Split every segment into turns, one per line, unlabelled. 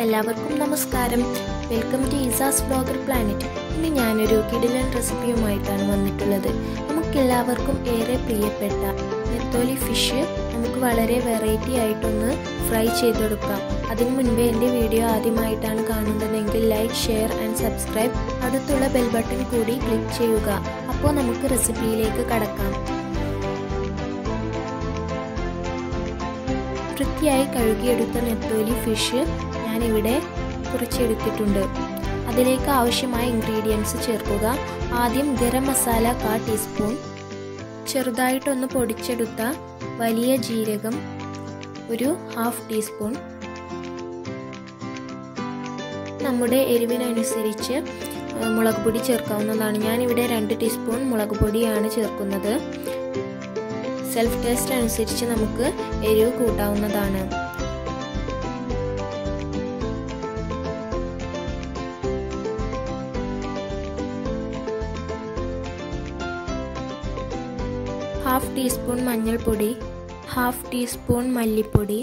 എല്ലാവർക്കും നമസ്കാരം welcome to ഈസാസ് ബ്ലോഗർ പ്ലാനറ്റ് ഇന്ന് ഞാനൊരു കിടിലൻ റെസിപ്പിയുമായിട്ടാണ് വന്നിട്ടുള്ളത് നമുക്കെല്ലാവർക്കും ഏറെ പ്രിയപ്പെട്ട നെത്തോലി ഫിഷ് നമുക്ക് വളരെ വെറൈറ്റി ആയിട്ടൊന്ന് ഫ്രൈ ചെയ്തെടുക്കാം അതിനു മുൻപേ എൻ്റെ വീഡിയോ ആദ്യമായിട്ടാണ് കാണുന്നതെങ്കിൽ ലൈക്ക് ഷെയർ ആൻഡ് സബ്സ്ക്രൈബ് അടുത്തുള്ള ബെൽ ബട്ടൺ കൂടി ക്ലിക്ക് ചെയ്യുക അപ്പോൾ നമുക്ക് റെസിപ്പിയിലേക്ക് കടക്കാം വൃത്തിയായി കഴുകിയെടുത്ത നെത്തോലി ഫിഷ് ഞാനിവിടെ കുറച്ചെടുത്തിട്ടുണ്ട് അതിലേക്ക് ആവശ്യമായ ഇൻഗ്രീഡിയൻസ് ചേർക്കുക ആദ്യം ഗരം മസാല കാ ടീസ്പൂൺ ചെറുതായിട്ടൊന്ന് പൊടിച്ചെടുത്ത വലിയ ജീരകം ഒരു ഹാഫ് ടീസ്പൂൺ നമ്മുടെ എരിവിനനുസരിച്ച് മുളക് പൊടി ചേർക്കാവുന്നതാണ് ഞാനിവിടെ രണ്ട് ടീസ്പൂൺ മുളക് പൊടിയാണ് ചേർക്കുന്നത് സെൽഫ് ടേസ്റ്റ് അനുസരിച്ച് നമുക്ക് എരിവ് കൂട്ടാവുന്നതാണ് ഹാഫ് ടീസ്പൂൺ മഞ്ഞൾപ്പൊടി ഹാഫ് ടീസ്പൂൺ മല്ലിപ്പൊടി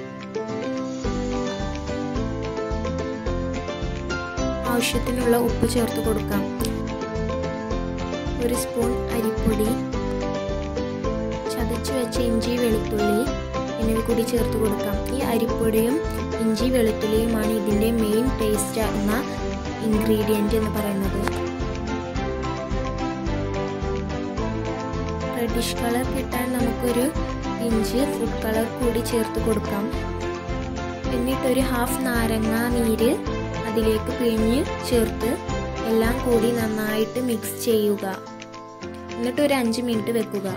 ആവശ്യത്തിനുള്ള ഉപ്പ് ചേർത്ത് കൊടുക്കാം ഒരു സ്പൂൺ അരിപ്പൊടി ചതച്ച് വെച്ച ഇഞ്ചി വെളുത്തുള്ളി എന്നിവ കൂടി ചേർത്ത് കൊടുക്കാം ഈ അരിപ്പൊടിയും ഇഞ്ചി വെളുത്തുള്ളിയുമാണ് ഇതിൻ്റെ മെയിൻ ടേസ്റ്റ് എന്ന ഇൻഗ്രീഡിയൻ്റ് എന്ന് പറയുന്നത് റെഡിഷ് കളർ കിട്ടാൻ നമുക്കൊരു ഇഞ്ച് ഫുഡ് കളർ കൂടി ചേർത്ത് കൊടുക്കാം എന്നിട്ടൊരു ഹാഫ് നാരങ്ങ നീര് അതിലേക്ക് പിഴിഞ്ഞ് ചേർത്ത് എല്ലാം കൂടി നന്നായിട്ട് മിക്സ് ചെയ്യുക എന്നിട്ട് ഒരു അഞ്ച് മിനിറ്റ് വെക്കുക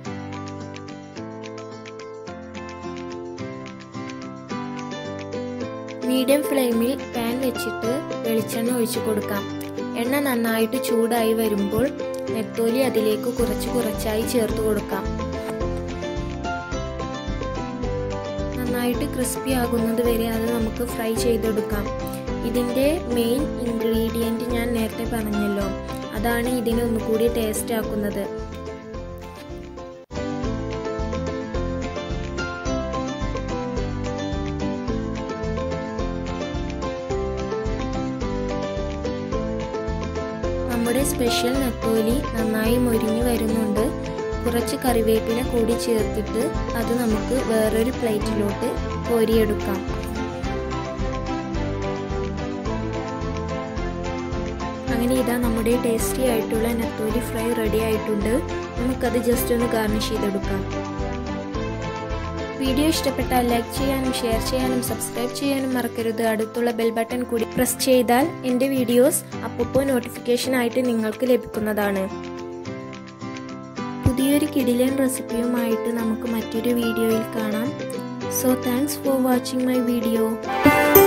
മീഡിയം ഫ്ലെയിമിൽ പാൻ വെച്ചിട്ട് വെളിച്ചെണ്ണ ഒഴിച്ചു കൊടുക്കാം എണ്ണ നന്നായിട്ട് ചൂടായി വരുമ്പോൾ നെത്തോലി അതിലേക്ക് കുറച്ച് കുറച്ചായി ചേർത്ത് കൊടുക്കാം നന്നായിട്ട് ക്രിസ്പി ആകുന്നത് വരെ അത് നമുക്ക് ഫ്രൈ ചെയ്തെടുക്കാം ഇതിൻ്റെ മെയിൻ ഇൻഗ്രീഡിയൻറ്റ് ഞാൻ നേരത്തെ പറഞ്ഞല്ലോ അതാണ് ഇതിനെ ഒന്നുകൂടി ടേസ്റ്റ് ആക്കുന്നത് നമ്മുടെ സ്പെഷ്യൽ നെത്തോലി നന്നായി മൊരിഞ്ഞു വരുന്നുണ്ട് കുറച്ച് കറിവേപ്പില കൂടി ചേർത്തിട്ട് അത് നമുക്ക് വേറൊരു പ്ലേറ്റിലോട്ട് കോരിയെടുക്കാം അങ്ങനെ ഇതാ നമ്മുടെ ടേസ്റ്റി ആയിട്ടുള്ള നെത്തോലി ഫ്രൈ റെഡി ആയിട്ടുണ്ട് നമുക്കത് ജസ്റ്റ് ഒന്ന് ഗാർണിഷ് ചെയ്തെടുക്കാം വീഡിയോ ഇഷ്ടപ്പെട്ടാൽ ലൈക്ക് ചെയ്യാനും ഷെയർ ചെയ്യാനും സബ്സ്ക്രൈബ് ചെയ്യാനും മറക്കരുത് അടുത്തുള്ള ബെൽ ബട്ടൺ കൂടി പ്രസ് ചെയ്താൽ എൻ്റെ വീഡിയോസ് അപ്പോൾ നോട്ടിഫിക്കേഷൻ ആയിട്ട് നിങ്ങൾക്ക് ലഭിക്കുന്നതാണ് പുതിയൊരു കിടിലൻ റെസിപ്പിയുമായിട്ട് നമുക്ക് മറ്റൊരു വീഡിയോയിൽ കാണാം so thanks for watching my video